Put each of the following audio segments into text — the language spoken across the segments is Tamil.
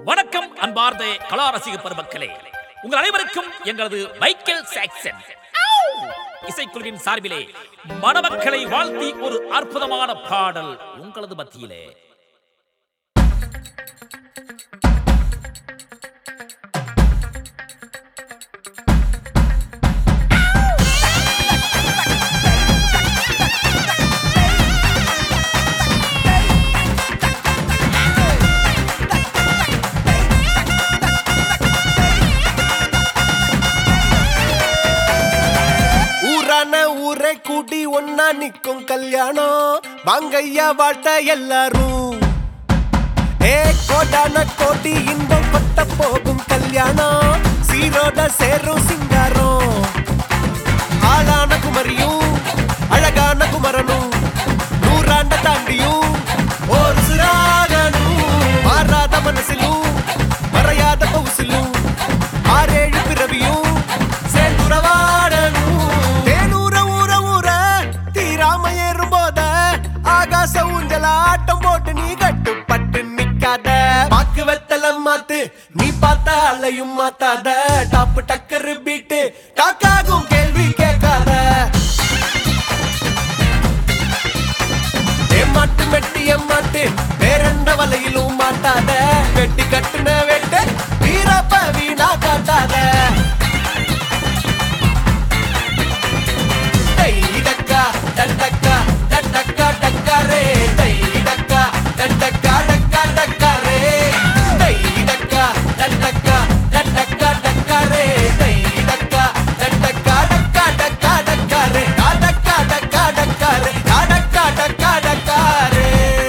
வணக்கம் அன்பார்ந்த கலா ரசிக பெருமக்களே உங்கள் அனைவருக்கும் எங்களது மைக்கேல் சாக்சன் இசைக்குழுவின் சார்பிலே மணமக்களை வாழ்த்தி ஒரு அற்புதமான பாடல் உங்களது மத்தியிலே ஊரான ஊரை கூட்டி ஒன்னா நிக்கும் கல்யாணம் வாங்கையா வாட்ட எல்லாரும் ஏ கோடான கோடி இன்பம் கொட்ட போகும் கல்யாணம் சீரோட சேரும் சிங்காரம் ஆளான குமரியும் அழகான குமரனும் நூறாண்ட தாண்டியும் ஒரு சிறாகனும் மாறாத மனசிலும் மறையாத பவுசிலும் ஆறேழு பிறவியும் சேர்ந்துறவாடணும் தேனூர ஊர ஊர தீராம ஏறும் போத ஆகாச ஊஞ்சல ஆட்டம் போட்டு நீ கட்டுப்பட்டு நிக்காத பாக்கு வெத்தலம் மாத்து நீ பார்த்த அலையும் மாத்தாத டாப்பு டக்கரு பீட்டு டாக்காகும் கேள்வி கேட்காத ஏமாட்டு மெட்டி ஏமாட்டு வேறெந்த வலையிலும் மாட்டாத வெட்டி கட்டுன வெட்டு வீரப்ப வீணா காட்டாத டைடக்கா டண்டக்கா டண்டக்கா டக்காரே டைடக்கா டண்டக்கா டக்கா டக்காரே டைடக்கா டண்டக்கா டண்டக்கா டக்காரே டைடக்கா டண்டக்கா டக்கா டக்கா டக்காரே டக்கா டக்கா டக்காரே டக்கா டக்கா டக்காரே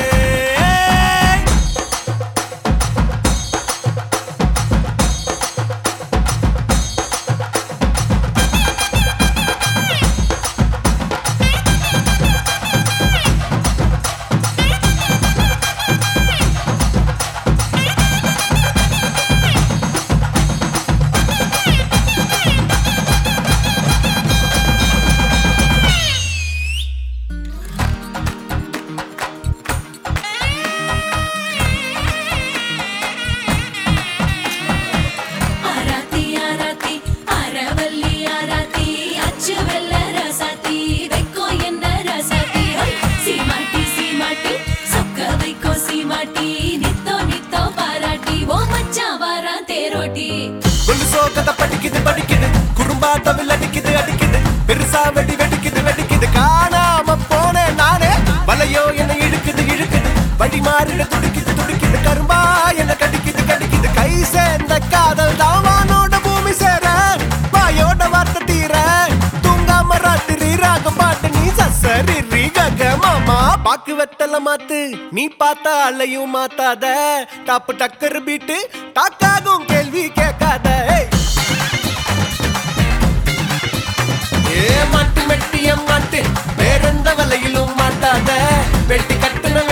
ஆராத்தி ஆராத்தி அரவல்லி ஆராத்தி அச்சு வெள்ள ரசாத்தி வைக்கோ என்ன ரசாத்தி ஹை! சீமாட்டி சீமாட்டி சொக்க வைக்கோ சீமாட்டி நித்தோ நித்தோ பாராட்டி ஓ மச்சான் வாரா தேரோட்டி கொலுசோ கதை படிக்குது படிக்குது குறும்பாட்டம் அடிக்குது அடிக்குது பெருசா வெடி வெடிக்குது வெடிக்குது காணாம போனேன் நானே வலையோ என்ன இழுக்குது இழுக்குது வடி மாறிட துடிக்குது துடிக்குது கரும்பா என்ன கடிக்குது கடிக்குது கை சேர்ந்த காதல் தான் வானோட பூமி சேர வாயோட வார்த்தை தீர தூங்காம ராத்திரி ராகம் பாட்டு நீ சசரி ரீ கக மாமா பாக்கு வெத்தல மாத்து நீ பார்த்த அலையும் மாத்தாத டாப்பு டக்கர் பீட்டு டாக்காகும் கேள்வி கேட்காத ஏய். ஏ மாட்டு மெட்டி மாட்டு வேறெந்த வலையிலும் மாட்டாத வெட்டி கட்டுன